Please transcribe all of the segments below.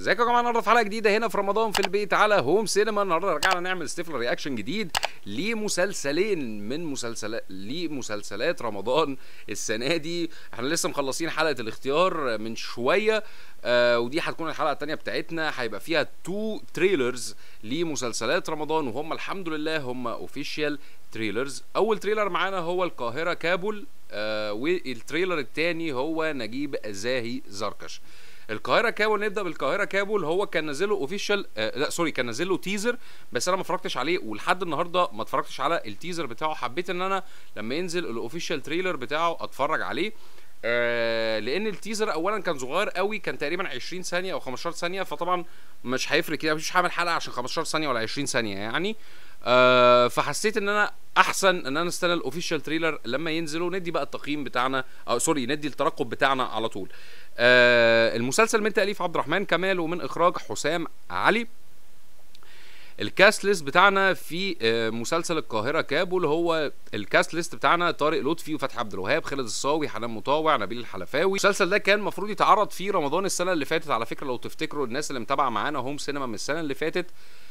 ازيكم يا جماعه النهارده في حلقه جديده هنا في رمضان في البيت على هوم سينما النهارده رجعنا نعمل ستيفلر رياكشن جديد لمسلسلين من مسلسلات لمسلسلات رمضان السنه دي احنا لسه مخلصين حلقه الاختيار من شويه آه ودي هتكون الحلقه الثانيه بتاعتنا هيبقى فيها تو تريلرز لمسلسلات رمضان وهم الحمد لله هم اوفيشال تريلرز اول تريلر معانا هو القاهره كابول آه والتريلر الثاني هو نجيب زاهي زركش القاهره كابول نبدا بالقاهره كابول هو كان نازل له اوفيشال آه لا سوري كان نازل له تيزر بس انا ما اتفرجتش عليه ولحد النهارده ما اتفرجتش على التيزر بتاعه حبيت ان انا لما ينزل الاوفيشال تريلر بتاعه اتفرج عليه آه لان التيزر اولا كان صغير قوي كان تقريبا 20 ثانيه او 15 ثانيه فطبعا مش هيفرق كده مش هعمل حلقه عشان 15 ثانيه ولا 20 ثانيه يعني آه فحسيت ان انا احسن ان انا استنى الاوفيشال تريلر لما ينزلوا ندي بقى التقييم بتاعنا او سوري ندي الترقب بتاعنا على طول آه المسلسل من تاليف عبد الرحمن كمال ومن اخراج حسام علي الكاست ليست بتاعنا في آه، مسلسل القاهره كابول هو الكاست ليست بتاعنا طارق لطفي وفتحي عبد الوهاب خالد الصاوي حنان مطاوع نبيل الحلفاوي المسلسل ده كان المفروض يتعرض في رمضان السنه اللي فاتت على فكره لو تفتكروا الناس اللي متابعه معانا هوم سينما من السنه اللي فاتت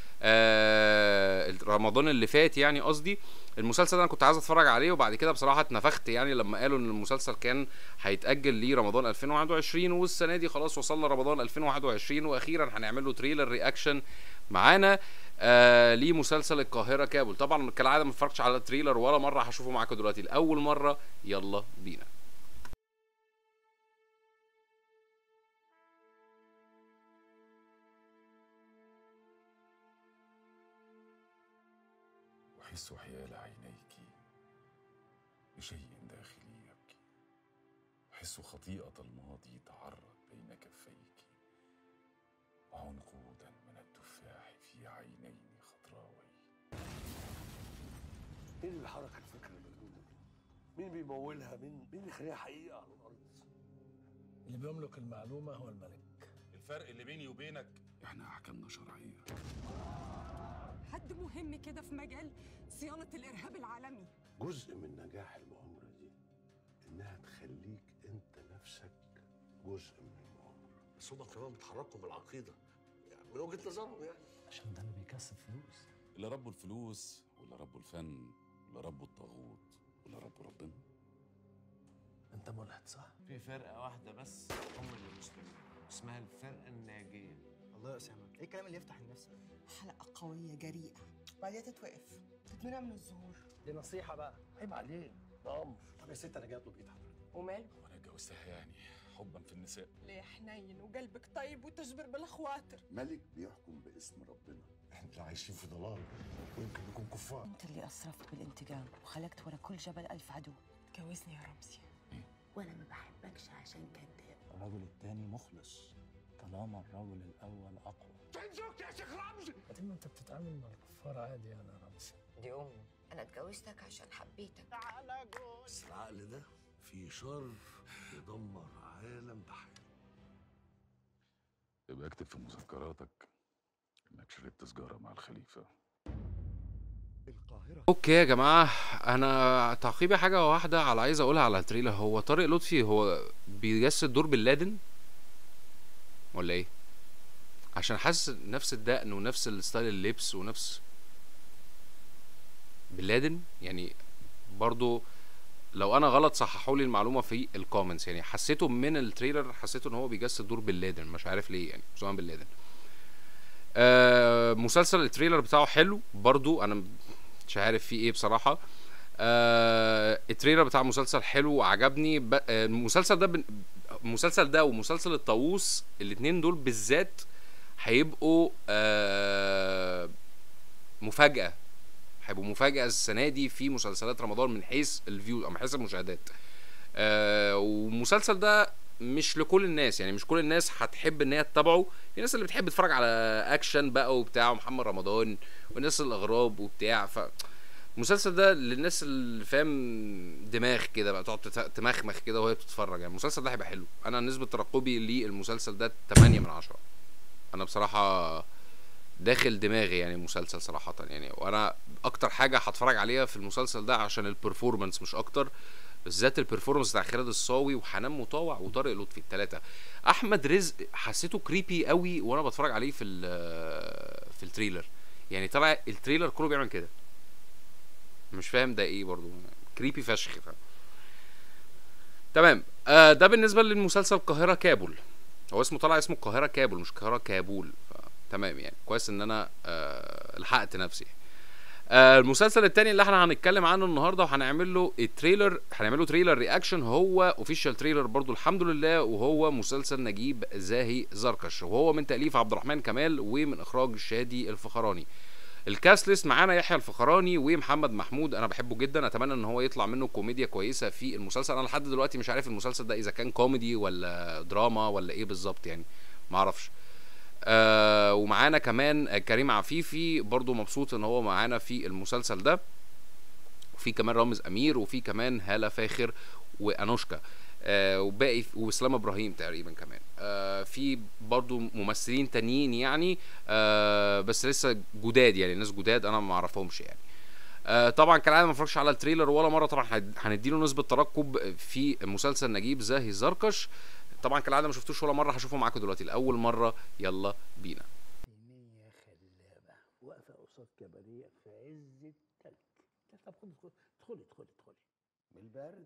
آه رمضان اللي فات يعني قصدي المسلسل ده انا كنت عايز اتفرج عليه وبعد كده بصراحه اتنفخت يعني لما قالوا ان المسلسل كان هيتاجل لرمضان 2021 والسنه دي خلاص وصلنا رمضان 2021 واخيرا هنعمل له تريلر رياكشن معانا آه لمسلسل القاهره كابول طبعا كالعاده ما اتفرجتش على التريلر ولا مره هشوفه معاكم دلوقتي لاول مره يلا بينا أحس حيال عينيك بشيء داخلي يبكي أحس خطيئة الماضي تعرض بين كفيك وعنقودا من التفاح في عينين خضراوي مين اللي بيحرك الفكرة المجنونة دي؟ مين بيمولها؟ مين مين بيخليها حقيقة على الأرض؟ اللي بيملك المعلومة هو الملك الفرق اللي بيني وبينك إحنا أحكامنا شرعية حد مهم كده في مجال صيانة الإرهاب العالمي جزء من نجاح المؤامرة دي إنها تخليك أنت نفسك جزء من المؤامرة بس هما كمان بيتحركوا بالعقيدة يعني من وجهة نظرهم يعني عشان ده اللي بيكسب فلوس اللي ربوا الفلوس واللي ربوا الفن واللي ربوا الطاغوت واللي ربوا ربنا انت ملحد صح؟ في فرقة واحدة بس هم اللي مسلمين اسمها الفرقة الناجية الله يا اسامه ايه الكلام اللي يفتح النفس ده حلقة قوية جريئة بعدها تتوقف تتمنع من الظهور دي نصيحة بقى عيب عليك ده أمر طب يا ست أنا جاي أطلب إيد حضرتك وماله وأنا اتجوزتها يعني حبا في النساء ليه حنين وقلبك طيب وتجبر بالخواطر ملك بيحكم باسم ربنا إحنا عايشين في ضلال ويمكن نكون كفار انت اللي اسرفت بالانتقام وخلقت ورا كل جبل الف عدو اتجوزني يا رمزي وانا ما بحبكش عشان كذاب الرجل التاني مخلص طالما الرجل الاول اقوى تنزلت يا شيخ رمزي بعدين ما انت بتتعامل مع الكفار عادي يعني يا رمزي دي امي انا اتجوزتك عشان حبيتك بس العقل ده فيه شر يدمر عالم بحاله يبقى اكتب في مذكراتك إنك شربت سجارة مع الخليفة اوكي يا جماعه انا تعقيبي حاجه واحده على عايز اقولها على التريلر هو طارق لطفي هو بيجسد دور بن لادن ولا ايه عشان حاسس نفس الدقن ونفس الستايل اللبس ونفس بن لادن يعني برضو لو انا غلط صححوا لي المعلومه في الكومنتس يعني حسيته من التريلر حسيته ان هو بيجسد دور بن لادن مش عارف ليه يعني سواء بن لادن آه مسلسل التريلر بتاعه حلو برضو انا مش عارف فيه ايه بصراحه آه التريلر بتاع المسلسل حلو وعجبني ب... آه المسلسل ده بن... المسلسل ده ومسلسل الطاووس الاتنين دول بالذات هيبقوا آه مفاجاه هيبقوا مفاجاه السنه دي في مسلسلات رمضان من حيث الفيو او من حيث المشاهدات آه والمسلسل ده مش لكل الناس يعني مش كل الناس هتحب ان هي تتابعه في ناس اللي بتحب تتفرج على اكشن بقى وبتاع ومحمد رمضان والناس الاغراب وبتاع ف المسلسل ده للناس اللي فاهم دماغ كده بقى تقعد تت- تمخمخ كده وهي بتتفرج يعني المسلسل ده هيبقى حلو انا نسبه ترقبي للمسلسل ده 8 من 10 انا بصراحه داخل دماغي يعني المسلسل صراحه يعني وانا اكتر حاجه هتفرج عليها في المسلسل ده عشان البرفورمانس مش اكتر بالذات البرفورمانس بتاع خالد الصاوي وحنان مطاوع وطارق لطفي الثلاثه احمد رزق حسيته كريبي قوي وانا بتفرج عليه في ال- في التريلر يعني طلع التريلر كله بيعمل كده مش فاهم ده ايه برضو كريبي فشخ فاهم تمام آه ده بالنسبه للمسلسل القاهره كابول هو اسمه طلع اسمه القاهره كابول مش القاهره كابول ف... تمام يعني كويس ان انا آه لحقت نفسي آه المسلسل التاني اللي احنا هنتكلم عنه النهارده وهنعمل له التريلر هنعمل له تريلر رياكشن هو اوفيشال تريلر برضو الحمد لله وهو مسلسل نجيب زاهي زركش وهو من تاليف عبد الرحمن كمال ومن اخراج شادي الفخراني الكاست ليست معانا يحيى الفخراني ومحمد محمود انا بحبه جدا اتمنى ان هو يطلع منه كوميديا كويسه في المسلسل انا لحد دلوقتي مش عارف المسلسل ده اذا كان كوميدي ولا دراما ولا ايه بالظبط يعني ما اعرفش آه ومعانا كمان آه، كريم عفيفي برضو مبسوط ان هو معانا في المسلسل ده وفي كمان رامز امير وفي كمان هالة فاخر وانوشكا آه وباقي واسلام ابراهيم تقريبا كمان آه في برضو ممثلين تانيين يعني آه بس لسه جداد يعني ناس جداد انا ما اعرفهمش يعني آه طبعا كالعاده ما اتفرجش على التريلر ولا مره طبعا هد- هنديله نسبه ترقب في مسلسل نجيب زاهي زركش طبعا كالعاده ما شفتوش ولا مره هشوفه معاكم دلوقتي لاول مره يلا بينا يا خلابة واقفة قصاد كباريه في عز التلج طب خد ادخلي ادخلي ادخلي ادخلي من البرد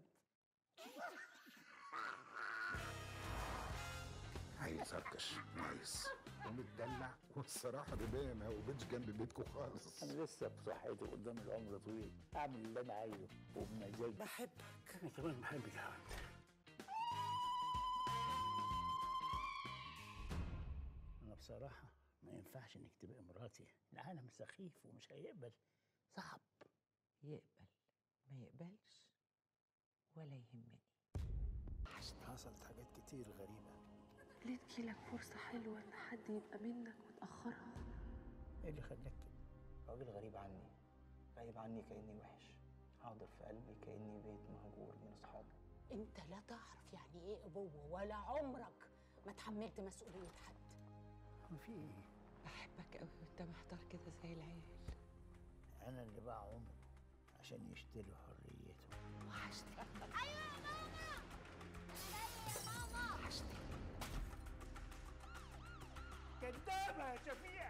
عايز اركش نايس ومتدلع والصراحه دي باين ما وبيتش جنب بيتكم خالص انا لسه بصحتي قدام العمر طويل اعمل اللي انا عايزه وبمزاجي بحبك انا كمان بحبك يا عم انا بصراحه ما ينفعش انك تبقى مراتي العالم سخيف ومش هيقبل صعب يقبل ما يقبلش ولا يهمني حصلت حاجات كتير غريبه ليه تجيلك فرصة حلوة إن حد يبقى منك وتأخرها ايه اللي خلاك كده راجل غريب عني غايب عني كأني وحش حاضر في قلبي كأني بيت مهجور من أصحابي أنت لا تعرف يعني إيه أبوة ولا عمرك ما تحملت مسؤولية حد هو في ايه بحبك قوي وانت محتار كده زي العيال انا اللي باع عمره عشان يشتري حريته وحشتك كدابه يا شفيع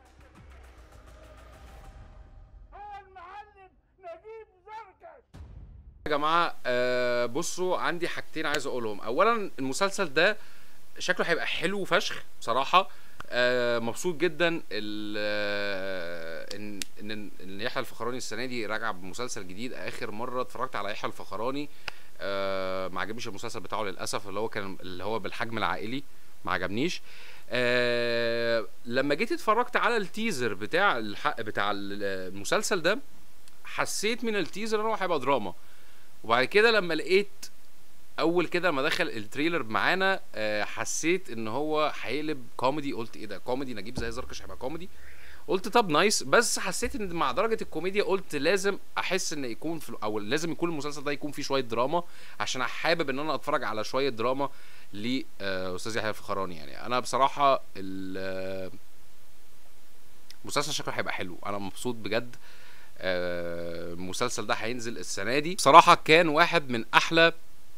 هو المعلم نجيب زركش يا جماعه آه بصوا عندي حاجتين عايز اقولهم اولا المسلسل ده شكله هيبقى حلو فشخ بصراحه آه مبسوط جدا ال- آه، ان ان ان يحيى الفخراني السنه دي راجع بمسلسل جديد اخر مره اتفرجت على يحيى الفخراني آه ما عجبنيش المسلسل بتاعه للاسف اللي هو كان اللي هو بالحجم العائلي ما عجبنيش آه لما جيت اتفرجت على التيزر بتاع الحق بتاع المسلسل ده حسيت من التيزر ان هو هيبقى دراما وبعد كده لما لقيت اول كده لما دخل التريلر معانا آه، حسيت ان هو هيقلب كوميدي قلت ايه ده كوميدي نجيب زي زركش هيبقى كوميدي قلت طب نايس بس حسيت ان مع درجه الكوميديا قلت لازم احس ان يكون في او لازم يكون المسلسل ده يكون فيه شويه دراما عشان حابب ان انا اتفرج على شويه دراما لاستاذ يحيى الفخراني يعني انا بصراحه ال- آه، المسلسل شكله هيبقى حلو انا مبسوط بجد آه، المسلسل ده هينزل السنه دي بصراحه كان واحد من احلى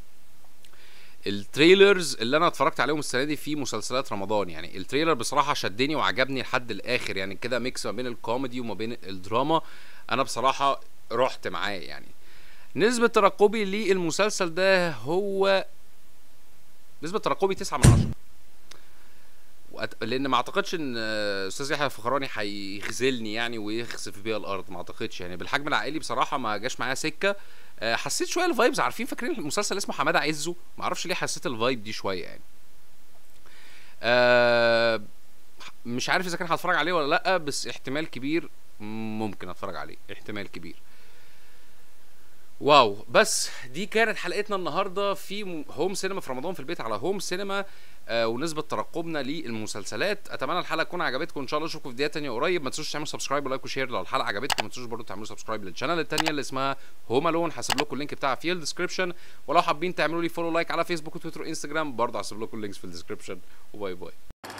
التريلرز اللي انا اتفرجت عليهم السنه دي في مسلسلات رمضان يعني التريلر بصراحه شدني وعجبني لحد الاخر يعني كده ميكس ما بين الكوميدي وما بين الدراما انا بصراحه رحت معاه يعني نسبه ترقبي للمسلسل ده هو نسبه ترقبي 9 من 10 وأت... لان ما اعتقدش ان آه، استاذ يحيى الفخراني هيخذلني يعني ويخسف بيها الارض ما اعتقدش يعني بالحجم العائلي بصراحه ما جاش معايا سكه آه، حسيت شويه الفايبز عارفين فاكرين المسلسل اسمه حماده عزه ما اعرفش ليه حسيت الفايب دي شويه يعني آه، مش عارف اذا كان هتفرج عليه ولا لا بس احتمال كبير ممكن اتفرج عليه احتمال كبير واو بس دي كانت حلقتنا النهارده في م- هوم سينما في رمضان في البيت على هوم سينما آه ونسبه ترقبنا للمسلسلات اتمنى الحلقه تكون عجبتكم ان شاء الله اشوفكم في فيديوهات تانية قريب ما تنسوش تعملوا سبسكرايب ولايك وشير لو الحلقه عجبتكم ما تنسوش برضه تعملوا سبسكرايب للشانل التانية اللي اسمها هوم الون هسيب لكم اللينك بتاعها في الديسكربشن ولو حابين تعملوا لي فولو لايك على فيسبوك وتويتر وانستجرام برضه هسيب لكم اللينكس في الديسكربشن وباي باي